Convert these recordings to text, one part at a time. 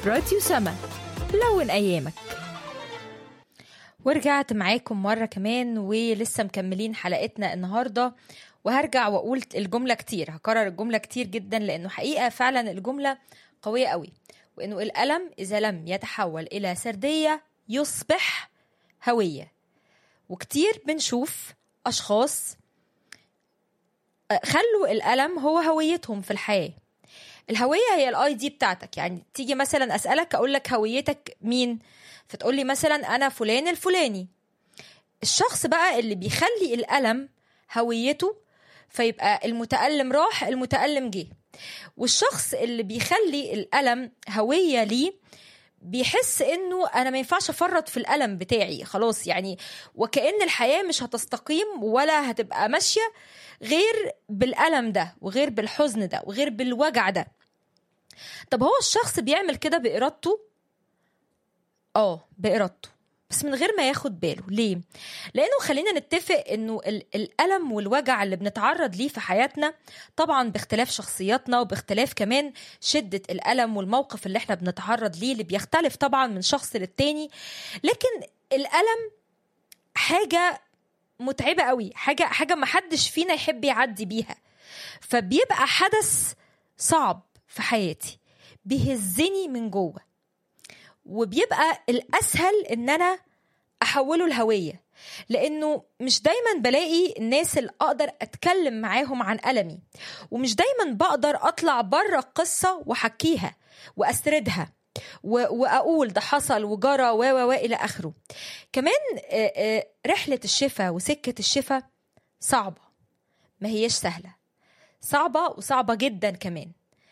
راديو سما لون أيامك ورجعت معاكم مرة كمان ولسه مكملين حلقتنا النهاردة وهرجع وأقول الجملة كتير هكرر الجملة كتير جدا لأنه حقيقة فعلا الجملة قوية قوي وأنه الألم إذا لم يتحول إلى سردية يصبح هوية وكتير بنشوف أشخاص خلوا الألم هو هويتهم في الحياة الهوية هي الاي دي بتاعتك يعني تيجي مثلا أسألك أقول لك هويتك مين فتقول لي مثلا أنا فلان الفلاني الشخص بقى اللي بيخلي الألم هويته فيبقى المتألم راح المتألم جه والشخص اللي بيخلي الألم هوية ليه بيحس انه انا ما ينفعش افرط في الالم بتاعي خلاص يعني وكأن الحياة مش هتستقيم ولا هتبقى ماشية غير بالألم ده وغير بالحزن ده وغير بالوجع ده طب هو الشخص بيعمل كده بإرادته اه بإرادته بس من غير ما ياخد باله ليه لانه خلينا نتفق انه الالم والوجع اللي بنتعرض ليه في حياتنا طبعا باختلاف شخصياتنا وباختلاف كمان شده الالم والموقف اللي احنا بنتعرض ليه اللي بيختلف طبعا من شخص للتاني لكن الالم حاجه متعبه قوي حاجه حاجه ما حدش فينا يحب يعدي بيها فبيبقى حدث صعب في حياتي بيهزني من جوه وبيبقى الاسهل ان انا احوله لهويه لانه مش دايما بلاقي الناس اللي اقدر اتكلم معاهم عن المي ومش دايما بقدر اطلع بره القصه واحكيها واسردها واقول ده حصل وجرى و و الى اخره كمان رحله الشفاء وسكه الشفاء صعبه ما هيش سهله صعبه وصعبه جدا كمان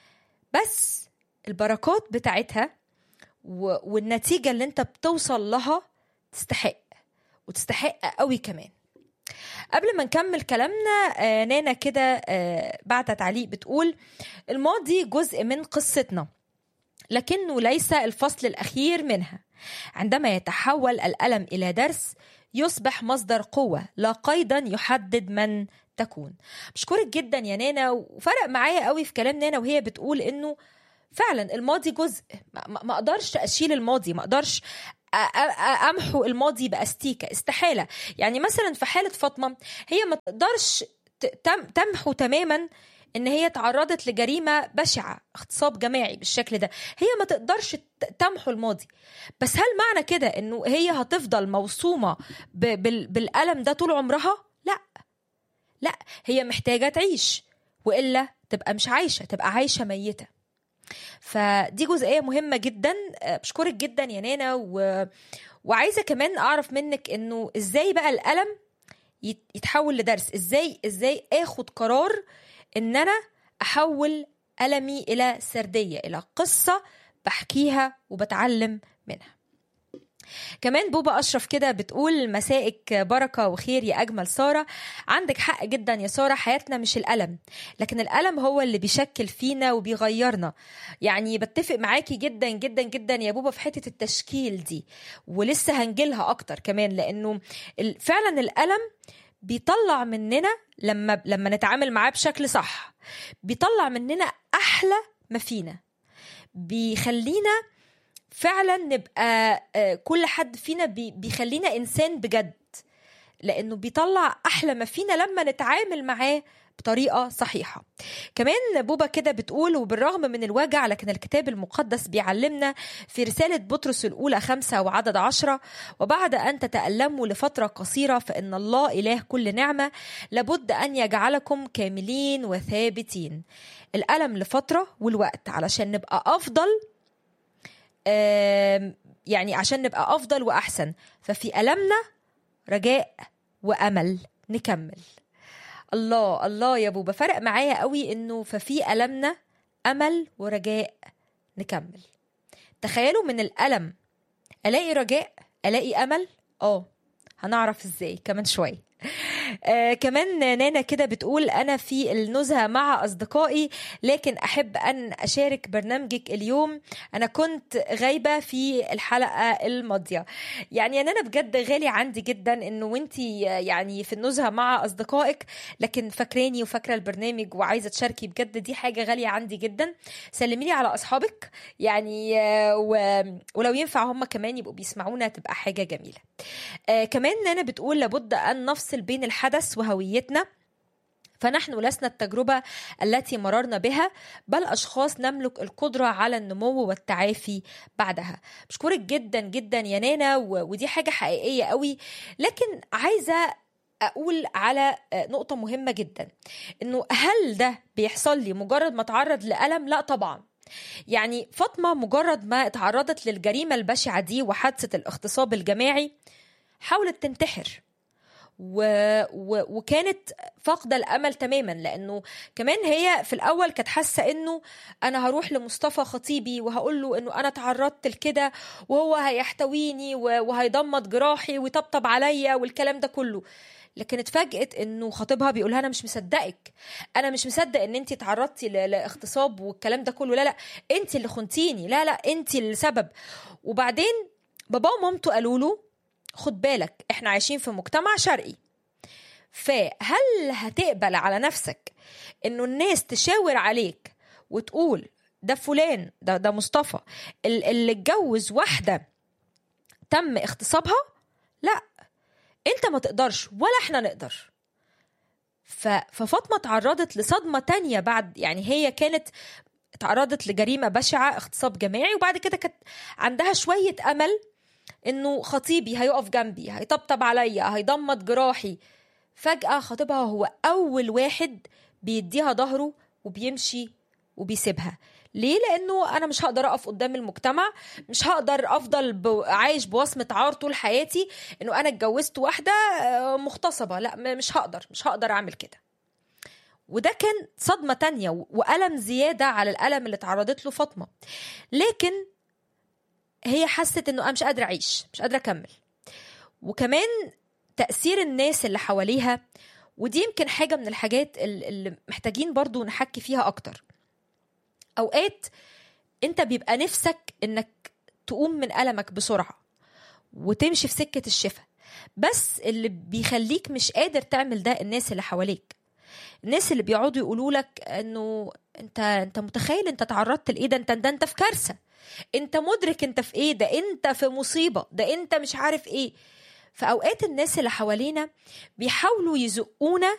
بس البركات بتاعتها والنتيجه اللي انت بتوصل لها تستحق وتستحق قوي كمان قبل ما نكمل كلامنا آه نانا كده آه بعت تعليق بتقول الماضي جزء من قصتنا لكنه ليس الفصل الاخير منها عندما يتحول الالم الى درس يصبح مصدر قوه لا قيدا يحدد من تكون بشكرك جدا يا نانا وفرق معايا قوي في كلام نانا وهي بتقول انه فعلا الماضي جزء ما اقدرش اشيل الماضي ما اقدرش امحو الماضي باستيكه استحاله يعني مثلا في حاله فاطمه هي ما تقدرش تمحو تماما ان هي تعرضت لجريمه بشعه اغتصاب جماعي بالشكل ده هي ما تقدرش تمحو الماضي بس هل معنى كده انه هي هتفضل موصومه بالالم ده طول عمرها لا لا هي محتاجه تعيش والا تبقى مش عايشه تبقى عايشه ميته فدي جزئيه مهمه جدا بشكرك جدا يا نانا و... وعايزه كمان اعرف منك انه ازاي بقى الالم يتحول لدرس ازاي ازاي اخد قرار ان انا احول المي الى سرديه الى قصه بحكيها وبتعلم منها كمان بوبا اشرف كده بتقول مسائك بركه وخير يا اجمل ساره عندك حق جدا يا ساره حياتنا مش الالم لكن الالم هو اللي بيشكل فينا وبيغيرنا يعني بتفق معاكي جدا جدا جدا يا بوبا في حته التشكيل دي ولسه هنجيلها اكتر كمان لانه فعلا الالم بيطلع مننا لما لما نتعامل معاه بشكل صح بيطلع مننا احلى ما فينا بيخلينا فعلا نبقى كل حد فينا بيخلينا انسان بجد لانه بيطلع احلى ما فينا لما نتعامل معاه بطريقه صحيحه كمان بوبا كده بتقول وبالرغم من الوجع لكن الكتاب المقدس بيعلمنا في رسالة بطرس الأولى خمسة وعدد عشرة وبعد أن تتألموا لفترة قصيرة فإن الله إله كل نعمة لابد أن يجعلكم كاملين وثابتين الألم لفترة والوقت علشان نبقى أفضل يعني عشان نبقى افضل واحسن ففي المنا رجاء وامل نكمل الله الله يا بوبا فرق معايا قوي انه ففي المنا امل ورجاء نكمل تخيلوا من الالم الاقي رجاء الاقي امل اه هنعرف ازاي كمان شويه آه كمان نانا كده بتقول انا في النزهه مع اصدقائي لكن احب ان اشارك برنامجك اليوم انا كنت غايبه في الحلقه الماضيه يعني انا بجد غالي عندي جدا انه وانتي يعني في النزهه مع اصدقائك لكن فاكراني وفاكره البرنامج وعايزه تشاركي بجد دي حاجه غاليه عندي جدا سلمي لي على اصحابك يعني آه، و... ولو ينفع هم كمان يبقوا بيسمعونا تبقى حاجه جميله آه كمان نانا بتقول لابد ان نفصل بين الحدث وهويتنا فنحن لسنا التجربة التي مررنا بها بل أشخاص نملك القدرة على النمو والتعافي بعدها بشكرك جدا جدا يا نانا و- ودي حاجة حقيقية قوي لكن عايزة أقول على آه، نقطة مهمة جدا إنه هل ده بيحصل لي مجرد ما أتعرض لألم؟ لا طبعا يعني فاطمة مجرد ما اتعرضت للجريمة البشعة دي وحادثة الاغتصاب الجماعي حاولت تنتحر و... و... وكانت فاقدة الأمل تماما لأنه كمان هي في الأول كانت حاسة إنه أنا هروح لمصطفى خطيبي وهقول له إنه أنا تعرضت لكده وهو هيحتويني و... وهيضمد جراحي ويطبطب عليا والكلام ده كله لكن اتفاجئت انه خطيبها بيقول لها انا مش مصدقك انا مش مصدق ان انت تعرضتي ل- لاغتصاب والكلام ده كله لا لا انت اللي خنتيني لا لا انت السبب وبعدين بابا ومامته قالوا له خد بالك احنا عايشين في مجتمع شرقي فهل هتقبل على نفسك انه الناس تشاور عليك وتقول ده فلان ده ده مصطفى ال- اللي اتجوز واحده تم اغتصابها لا انت ما تقدرش ولا احنا نقدر ف- ففاطمه تعرضت لصدمه تانية بعد يعني هي كانت تعرضت لجريمه بشعه اغتصاب جماعي وبعد كده كانت عندها شويه امل انه خطيبي هيقف جنبي هيطبطب عليا هيضمد جراحي فجأة خطيبها هو أول واحد بيديها ظهره وبيمشي وبيسيبها ليه؟ لأنه أنا مش هقدر أقف قدام المجتمع مش هقدر أفضل ب- عايش بوصمة عار طول حياتي إنه أنا اتجوزت واحدة آه، مغتصبة لا م- مش هقدر مش هقدر أعمل كده وده كان صدمة تانية و- وألم زيادة على الألم اللي تعرضت له فاطمة لكن هي حست انه انا مش قادره اعيش مش قادره اكمل وكمان تاثير الناس اللي حواليها ودي يمكن حاجه من الحاجات ال- اللي محتاجين برضو نحكي فيها اكتر اوقات انت بيبقى نفسك انك تقوم من المك بسرعه وتمشي في سكه الشفاء بس اللي بيخليك مش قادر تعمل ده الناس اللي حواليك الناس اللي بيقعدوا يقولوا لك انه انت انت متخيل انت تعرضت لايه ده انت ده انت في كارثه انت مدرك انت في ايه ده انت في مصيبه ده انت مش عارف ايه فاوقات الناس اللي حوالينا بيحاولوا يزقونا